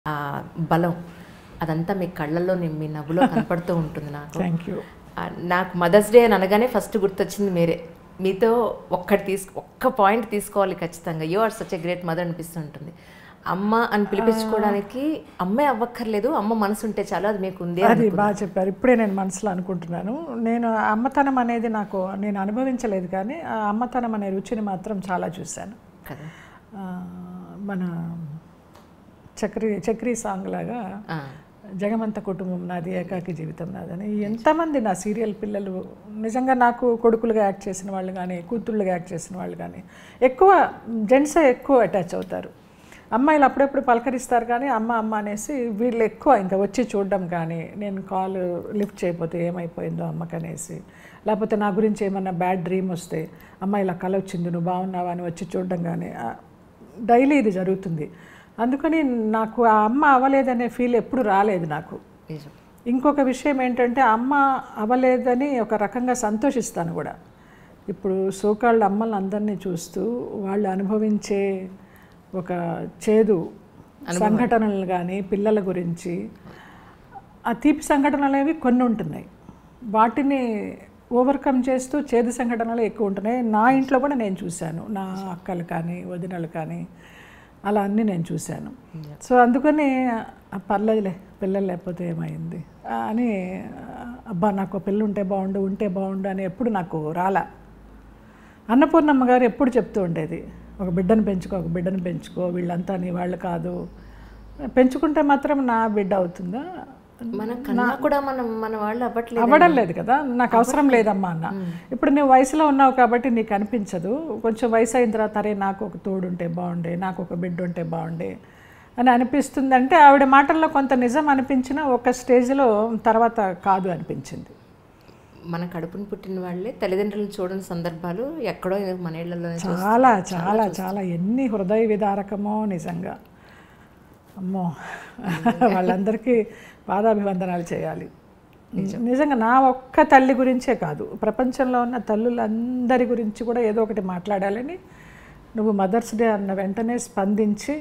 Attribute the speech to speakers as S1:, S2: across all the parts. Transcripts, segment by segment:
S1: ఆ బలం అదంతా మీ కళ్ళల్లో ని- మీ నవ్వులో కనపడుతూ ఉంటుంది నాకు
S2: థ్యాంక్ యూ
S1: ఆ, నాకు మదర్స్ డే అని అనగానే ఫస్ట్ గుర్తొచ్చింది మీరే మీతో ఒక్కటి తీసు ఒక్క పాయింట్ తీసుకోవాలి ఖచ్చితంగా you are such a great mother అనిపిస్తుంటుంది అమ్మ అని పిలిపించుకోవడానికి అమ్మే అవ్వక్కర్లేదు అమ్మ మనసు ఉంటే చాలు అది మీకు ఉంది
S2: అది బాగా చెప్పారు ఇప్పుడే నేను మనసులో అనుకుంటున్నాను నేను అమ్మతనం అనేది నాకు నేను అనుభవించలేదు కానీ ఆ అమ్మతనం అనే రుచిని మాత్రం చాలా చూశాను
S1: కదా
S2: ఆ, మన చక్రి చక్రీ సాంగ్ లాగా
S1: ఆ,
S2: జగమంత కుటుంబం నాది ఏకాకి జీవితం నాదని ఎంతమంది నా సీరియల్ పిల్లలు నిజంగా నాకు కొడుకులుగా యాక్ట్ చేసిన వాళ్ళు కానీ కూతుళ్ళుగా యాక్ట్ చేసిన వాళ్ళు కానీ ఎక్కువ జెంట్సే ఎక్కువ అటాచ్ అవుతారు అమ్మాయిలు అప్పుడప్పుడు పలకరిస్తారు కానీ అమ్మ అమ్మ అనేసి వీళ్ళు ఎక్కువ ఇంకా వచ్చి చూడడం కానీ నేను కాల్ లిఫ్ట్ చేయకపోతే ఏమైపోయిందో అమ్మకనేసి లేకపోతే నా గురించి ఏమన్నా బ్యాడ్ డ్రీమ్ వస్తే అమ్మ ఇలా కల వచ్చింది నువ్వు బాగున్నావా అని వచ్చి చూడడం కానీ డైలీ ఇది జరుగుతుంది అందుకని నాకు ఆ అమ్మ అవ్వలేదనే ఫీల్ ఎప్పుడు రాలేదు నాకు
S1: నిజం
S2: ఇంకొక విషయం ఏంటంటే అమ్మ అవ్వలేదని ఒక రకంగా సంతోషిస్తాను కూడా ఇప్పుడు సోకాళ్ళ అమ్మల్ని అందరినీ చూస్తూ వాళ్ళు అనుభవించే ఒక చేదు సంఘటనలు కానీ పిల్లల గురించి ఆ తీపి సంఘటనలు అనేవి కొన్ని ఉంటున్నాయి వాటిని ఓవర్కమ్ చేస్తూ చేదు సంఘటనలు ఎక్కువ ఉంటున్నాయి నా ఇంట్లో కూడా నేను చూశాను నా అక్కలు కానీ వదినలు కానీ అలా అన్నీ నేను చూశాను సో అందుకని ఆ, పర్లేదులే పిల్లలు లేకపోతే ఏమైంది ఆ, అని ఆ, అబ్బా నాకు ఒక పిల్ల ఉంటే బాగుండు ఉంటే బాగుండు అని ఎప్పుడు నాకు రాలా అన్నపూర్ణమ్మ గారు ఎప్పుడు చెప్తూ ఉండేది ఒక బిడ్డను పెంచుకో ఒక బిడ్డను పెంచుకో వీళ్ళంతా నీ వాళ్ళు కాదు పెంచుకుంటే మాత్రం నా బిడ్డ అవుతుందా
S1: మన కన్నా కూడా మనం మన వాళ్ళు అవ్వట్లేదు
S2: అవ్వడం లేదు కదా నాకు అవసరం లేదమ్మా అన్న ఇప్పుడు నువ్వు వయసులో ఉన్నావు కాబట్టి నీకు అనిపించదు కొంచెం వయసు అయిన తర్వాత అరే నాకు ఒక తోడు ఉంటే బాగుండే నాకు ఒక బిడ్డ ఉంటే బాగుండే అని అనిపిస్తుంది అంటే ఆవిడ మాటల్లో కొంత నిజం అనిపించినా ఒక స్టేజ్లో తర్వాత కాదు అనిపించింది
S1: మన కడుపుని పుట్టిన వాళ్ళే తల్లిదండ్రులను చూడని సందర్భాలు ఎక్కడో మన ఇళ్లలోనే చూస్తాం.
S2: చాలా చాలా చాలా ఎన్ని హృదయ విదారకమో నిజంగా అమ్మో వాళ్ళందరికీ పాదాభివందనాలు చేయాలి నిజంగా నా ఒక్క తల్లి గురించే కాదు ప్రపంచంలో ఉన్న తల్లులందరి గురించి కూడా ఏదో ఒకటి మాట్లాడాలని నువ్వు మదర్స్ డే అన్న వెంటనే స్పందించి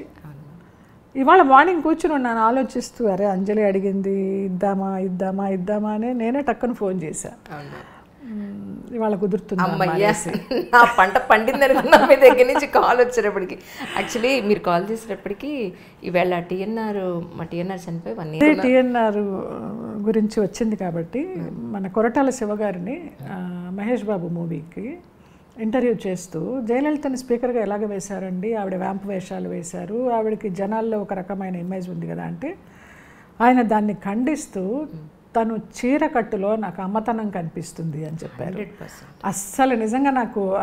S2: ఇవాళ మార్నింగ్ కూర్చుని ఉన్నాను ఆలోచిస్తూ అరే అంజలి అడిగింది ఇద్దామా ఇద్దామా ఇద్దామా అని నేనే టక్కున ఫోన్ చేశాను
S1: అవును
S2: మ్, ఇవాళ కుదురుతుంది
S1: అమ్మయ్యా నా పంట పండింది అనుకున్నా మీ దగ్గర నుంచి కాల్ వచ్చేటప్పటికి యాక్చువల్లీ మీరు కాల్ చేసేటప్పటికి ఈవేళ టీఎన్ఆర్ మా టీఎన్ఆర్ చనిపోయి వన్ ఇయర్
S2: టిఎన్ఆర్ గురించి వచ్చింది కాబట్టి మన కొరటాల శివగారిని ఆ, మహేష్ బాబు మూవీకి ఇంటర్వ్యూ చేస్తూ జయలలితని స్పీకర్గా ఎలాగ వేశారండి ఆవిడ వ్యాంప్ వేషాలు వేశారు ఆవిడకి జనాల్లో ఒక రకమైన ఇమేజ్ ఉంది కదా అంటే ఆయన దాన్ని ఖండిస్తూ తను చీర కట్టులో నాకు అమ్మతనం కనిపిస్తుంది అని చెప్పారు
S1: హండ్రెడ్ పర్సెంట్
S2: అస్సలు నిజంగా నాకు ఆ,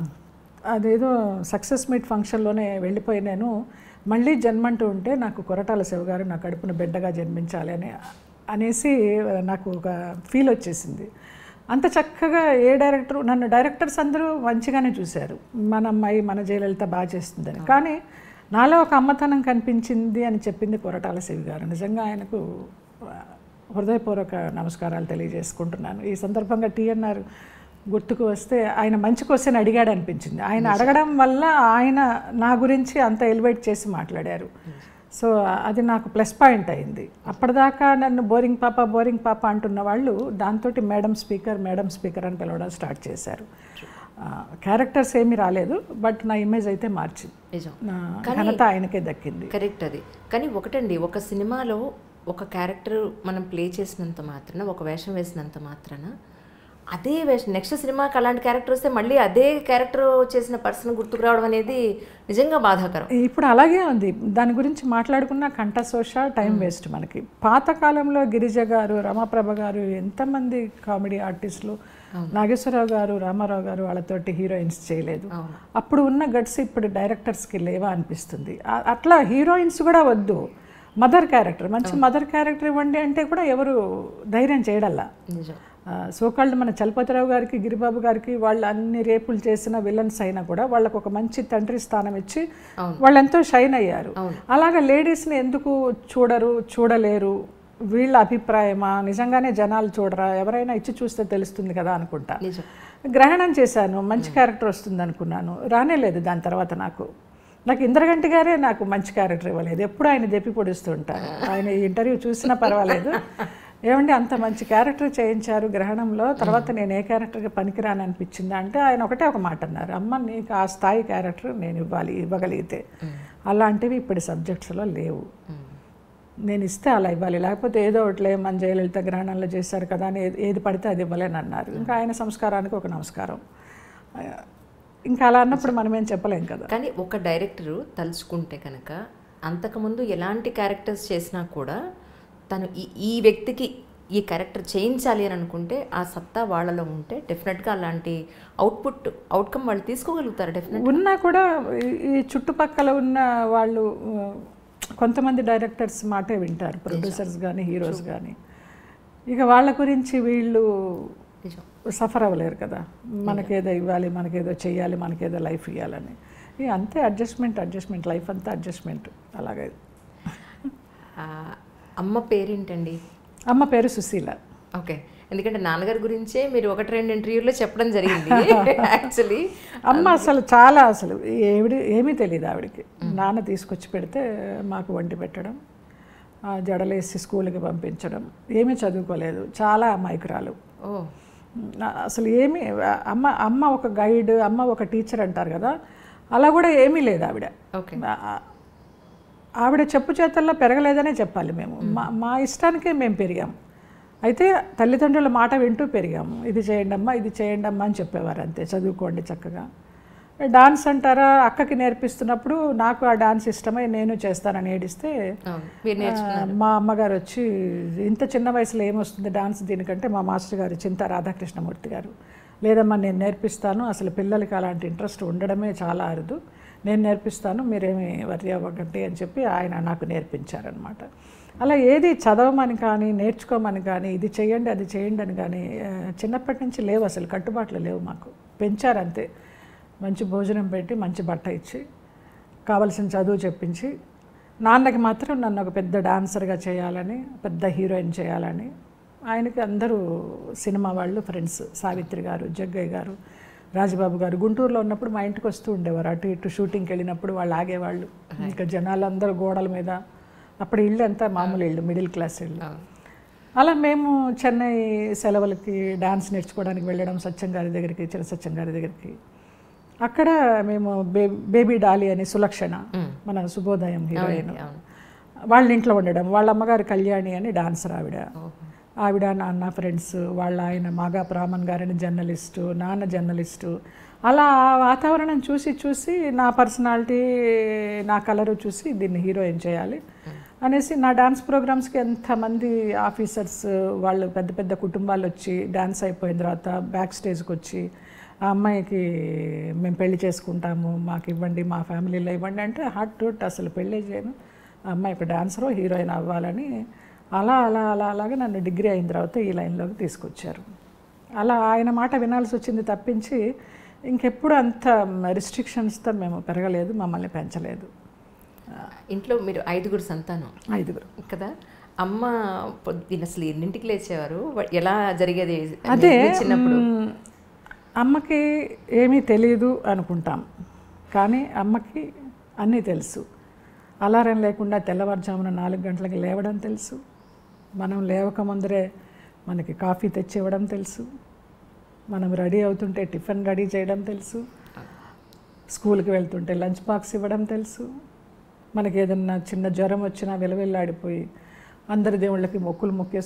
S2: అదేదో సక్సెస్ మీట్ ఫంక్షన్లోనే వెళ్ళిపోయి నేను మళ్ళీ జన్మంటూ ఉంటే నాకు కొరటాల శివగారు నా కడుపున బిడ్డగా జన్మించాలి అని అనేసి నాకు ఒక ఫీల్ వచ్చేసింది అంత చక్కగా ఏ డైరెక్టర్ నన్ను డైరెక్టర్స్ అందరూ మంచిగానే చూశారు మన అమ్మాయి మన జయలలిత బాగా చేస్తుందని కానీ నాలో ఒక అమ్మతనం కనిపించింది అని చెప్పింది కొరటాల శివి గారు నిజంగా ఆయనకు ఆ, హృదయపూర్వక నమస్కారాలు తెలియజేసుకుంటున్నాను ఈ సందర్భంగా టీఎన్ఆర్ గుర్తుకు వస్తే ఆయన మంచి క్వశ్చన్ అడిగాడు అనిపించింది ఆయన అడగడం వల్ల ఆయన నా గురించి అంత ఎలివేట్ చేసి మాట్లాడారు సో అది నాకు ప్లస్ పాయింట్ అయింది అప్పటిదాకా నన్ను బోరింగ్ పాప బోరింగ్ పాప అంటున్న వాళ్ళు దాంతో మేడం స్పీకర్ మేడం స్పీకర్ అని పిలవడం స్టార్ట్ చేశారు క్యారెక్టర్స్ ఏమీ రాలేదు బట్ నా ఇమేజ్ అయితే మార్చింది
S1: నిజం
S2: నా ఘనత ఆయనకే దక్కింది
S1: కరెక్ట్ అది కానీ ఒకటండి ఒక సినిమాలో ఒక క్యారెక్టర్ మనం ప్లే చేసినంత మాత్రాన ఒక వేషం వేసినంత మాత్రాన అదే వేషం నెక్స్ట్ సినిమాకి అలాంటి క్యారెక్టర్ వస్తే మళ్ళీ అదే క్యారెక్టర్ చేసిన పర్సన్ గుర్తుకు రావడం అనేది నిజంగా బాధాకరం
S2: ఇప్పుడు అలాగే ఉంది దాని గురించి మాట్లాడుకున్న కంఠశోష టైం వేస్ట్ మనకి పాతకాలంలో గిరిజ గారు రమాప్రభ గారు ఎంతమంది కామెడీ ఆర్టిస్టులు నాగేశ్వరరావు గారు రామారావు గారు వాళ్ళతోటి హీరోయిన్స్ చేయలేదు
S1: అవును.
S2: అప్పుడు ఉన్న గట్స్ ఇప్పుడు డైరెక్టర్స్కి లేవా అనిపిస్తుంది ఆ- అట్లా హీరోయిన్స్ కూడా వద్దు మదర్ క్యారెక్టర్ మంచి మదర్ క్యారెక్టర్ ఇవ్వండి అంటే కూడా ఎవరు ధైర్యం చేయడల్లా
S1: నిజం
S2: సోకాళ్ళు మన చలపతిరావు గారికి గిరిబాబు గారికి వాళ్ళు అన్ని రేపులు చేసిన విలన్స్ అయినా కూడా వాళ్ళకు ఒక మంచి తండ్రి స్థానం ఇచ్చి వాళ్ళు ఎంతో షైన్ అయ్యారు అలాగే లేడీస్ని ఎందుకు చూడరు చూడలేరు వీళ్ళ అభిప్రాయమా నిజంగానే జనాలు చూడరా ఎవరైనా ఇచ్చి చూస్తే తెలుస్తుంది కదా అనుకుంటా
S1: నిజం
S2: గ్రహణం చేశాను మంచి క్యారెక్టర్ వస్తుంది అనుకున్నాను రానే లేదు దాని తర్వాత నాకు నాకు ఇంద్రగంటి గారే నాకు మంచి క్యారెక్టర్ ఇవ్వలేదు ఎప్పుడు ఆయన దెప్పి పొడుస్తూ ఉంటారు ఆయన ఈ ఇంటర్వ్యూ చూసినా పర్వాలేదు ఏమండి అంత మంచి క్యారెక్టర్ చేయించారు గ్రహణంలో తర్వాత నేను ఏ క్యారెక్టర్కి పనికిరాని అనిపించింది అంటే ఆయన ఒకటే ఒక మాట అన్నారు అమ్మ నీకు ఆ స్థాయి క్యారెక్టర్ నేను ఇవ్వాలి ఇవ్వగలిగితే అలాంటివి ఇప్పుడు సబ్జెక్ట్స్లో లేవు నేను ఇస్తే అలా ఇవ్వాలి లేకపోతే ఏదో ఒకటిలే మన జయలలిత గ్రహణంలో చేశారు కదా అని ఏది- ఏది పడితే అది ఇవ్వలేని అన్నారు ఇంకా ఆయన సంస్కారానికి ఒక నమస్కారం ఆ, ఇంకా అలా అన్నప్పుడు మనం ఏం చెప్పలేం కదా
S1: కానీ ఒక డైరెక్టరు తలుచుకుంటే కనుక అంతకుముందు ఎలాంటి క్యారెక్టర్స్ చేసినా కూడా తను ఈ ఈ వ్యక్తికి ఈ క్యారెక్టర్ చేయించాలి అని అనుకుంటే ఆ సత్తా వాళ్ళలో ఉంటే డెఫినెట్గా అలాంటి అవుట్పుట్ అవుట్కమ్ వాళ్ళు తీసుకోగలుగుతారు డెఫినెట్
S2: ఉన్నా కూడా ఈ- ఈ చుట్టుపక్కల ఉన్న వాళ్ళు ఆ, కొంతమంది డైరెక్టర్స్ మాటే వింటారు ప్రొడ్యూసర్స్ కానీ హీరోస్ కానీ ఇక వాళ్ళ గురించి వీళ్ళు
S1: నిజం
S2: సఫర్ అవ్వలేరు కదా మనకేదో ఇవ్వాలి మనకేదో చెయ్యాలి మనకేదో లైఫ్ ఇవ్వాలని ఇక అంతే అడ్జస్ట్మెంట్ అడ్జస్ట్మెంట్ లైఫ్ అంతా అడ్జస్ట్మెంట్ అలాగే
S1: ఆ, అమ్మ పేరేంటండి
S2: అమ్మ పేరు సుశీల
S1: ఓకే ఎందుకంటే నాన్నగారి గురించే మీరు ఒకటి రెండు ఇంటర్వ్యూలో చెప్పడం జరిగింది యాక్చువల్లీ
S2: అమ్మ అసలు చాలా అసలు ఏవిడి ఏమీ తెలియదు ఆవిడకి నాన్న తీసుకొచ్చి పెడితే మాకు వండి పెట్టడం ఆ, జడలేసి స్కూల్కి పంపించడం ఏమీ చదువుకోలేదు చాలా అమాయకురాలు
S1: ఓ
S2: నా- అసలు ఏమీ అమ్మ అమ్మ ఒక గైడ్ అమ్మ ఒక టీచర్ అంటారు కదా అలా కూడా ఏమీ లేదు ఆవిడ
S1: ఓకే
S2: ఆ- ఆవిడ చెప్పు చేతల్లో పెరగలేదనే చెప్పాలి మేము మా మా ఇష్టానికే మేము పెరిగాం అయితే తల్లిదండ్రుల మాట వింటూ పెరిగాము ఇది చేయండి అమ్మా ఇది చేయండి అమ్మా అని చెప్పేవారు అంతే చదువుకోండి చక్కగా డాన్స్ అంటారా అక్కకి నేర్పిస్తున్నప్పుడు నాకు ఆ డాన్స్ ఇష్టమై నేను చేస్తానని ఏడిస్తే
S1: అవును మీరు
S2: ఆ, మా అమ్మగారు వచ్చి ఇంత చిన్న వయసులో ఏమొస్తుంది డాన్స్ దీనికంటే మా మాస్టర్ గారు చింత రాధాకృష్ణమూర్తి గారు లేదమ్మా నేను నేర్పిస్తాను అసలు పిల్లలకి అలాంటి ఇంట్రెస్ట్ ఉండడమే చాలా అరుదు నేను నేర్పిస్తాను మీరేమి వర్రి అవ్వకండి అని చెప్పి ఆయన నాకు నేర్పించారనమాట అలా ఏది చదవమని కానీ నేర్చుకోమని కానీ ఇది చేయండి అది చేయండి అని కానీ ఆ, చిన్నప్పటి నుంచి లేవు అసలు కట్టుబాట్లు లేవు మాకు పెంచారు అంతే మంచి భోజనం పెట్టి మంచి బట్ట ఇచ్చి కావలసిన చదువు చెప్పించి నాన్నకి మాత్రం నన్ను ఒక పెద్ద డాన్సర్గా చేయాలని పెద్ద హీరోయిన్ చేయాలని ఆయనకి అందరూ సినిమా వాళ్ళు ఫ్రెండ్స్ సావిత్రి గారు జగ్గయ్య గారు రాజబాబు గారు గుంటూరులో ఉన్నప్పుడు మా ఇంటికి వస్తూ ఉండేవారు అటు ఇటు షూటింగ్కి వెళ్ళినప్పుడు వాళ్ళు ఆగేవాళ్ళు ఇంకా జనాలందరూ గోడల మీద అప్పుడు ఇల్లు అంతా మామూలు ఇల్లు మిడిల్ క్లాస్ ఇల్లు అలా మేము చెన్నై సెలవులకి డాన్స్ నేర్చుకోవడానికి వెళ్ళడం సత్యం గారి దగ్గరికి చిన్న సత్యం గారి దగ్గరికి అక్కడ మేము బే బేబీ డాలి అని సులక్షణ మన శుభోదయం హీరోయిన్
S1: అవును
S2: వాళ్ళ ఇంట్లో ఉండడం వాళ్ళ అమ్మగారు కళ్యాణి అని డాన్సర్ ఆవిడ ఆవిడ నాన్న ఫ్రెండ్స్ వాళ్ళ ఆయన మాగా ప్రామన్ గారని జర్నలిస్టు నాన్న జర్నలిస్టు అలా ఆ వాతావరణం చూసి చూసి నా పర్సనాలిటీ నా కలరు చూసి దీన్ని హీరోయిన్ చేయాలి అనేసి నా డాన్స్ ప్రోగ్రామ్స్కి ఎంతమంది ఆఫీసర్స్ వాళ్ళు పెద్ద పెద్ద కుటుంబాలు వచ్చి డాన్స్ అయిపోయిన తర్వాత బ్యాక్ స్టేజ్కి వచ్చి ఆ అమ్మాయికి మేము పెళ్లి చేసుకుంటాము మాకు ఇవ్వండి మా ఫ్యామిలీలో ఇవ్వండి అంటే హార్ట్ టు అసలు పెళ్ళి చేయను ఆ అమ్మాయి ఇప్పుడు డాన్సరో హీరోయిన్ అవ్వాలని అలా అలా అలా అలాగా నన్ను డిగ్రీ అయిన తర్వాత ఈ లైన్లోకి తీసుకొచ్చారు అలా ఆయన మాట వినాల్సి వచ్చింది తప్పించి ఇంకెప్పుడు అంత రిస్ట్రిక్షన్స్తో మేము పెరగలేదు మమ్మల్ని పెంచలేదు
S1: ఇంట్లో మీరు ఐదుగురు సంతానం
S2: ఐదుగురు
S1: కదా అమ్మ పొద్దున్న అసలు ఎన్నింటికి లేచేవారు వ- ఎలా జరిగేది
S2: అదే
S1: మీ చిన్నప్పుడు
S2: మ్, అమ్మకి ఏమీ తెలియదు అనుకుంటాం కానీ అమ్మకి అన్నీ తెలుసు అలారం లేకుండా తెల్లవారుజామున నాలుగు గంటలకు లేవడం తెలుసు మనం లేవక ముందరే మనకి కాఫీ తెచ్చి ఇవ్వడం తెలుసు మనం రెడీ అవుతుంటే టిఫిన్ రెడీ చేయడం తెలుసు స్కూల్కి వెళ్తుంటే లంచ్ బాక్స్ ఇవ్వడం తెలుసు మనకి ఏదన్నా చిన్న జ్వరం వచ్చినా విలవిల్లాడిపోయి అందరి దేవుళ్ళకి మొక్కులు మొక్కేసి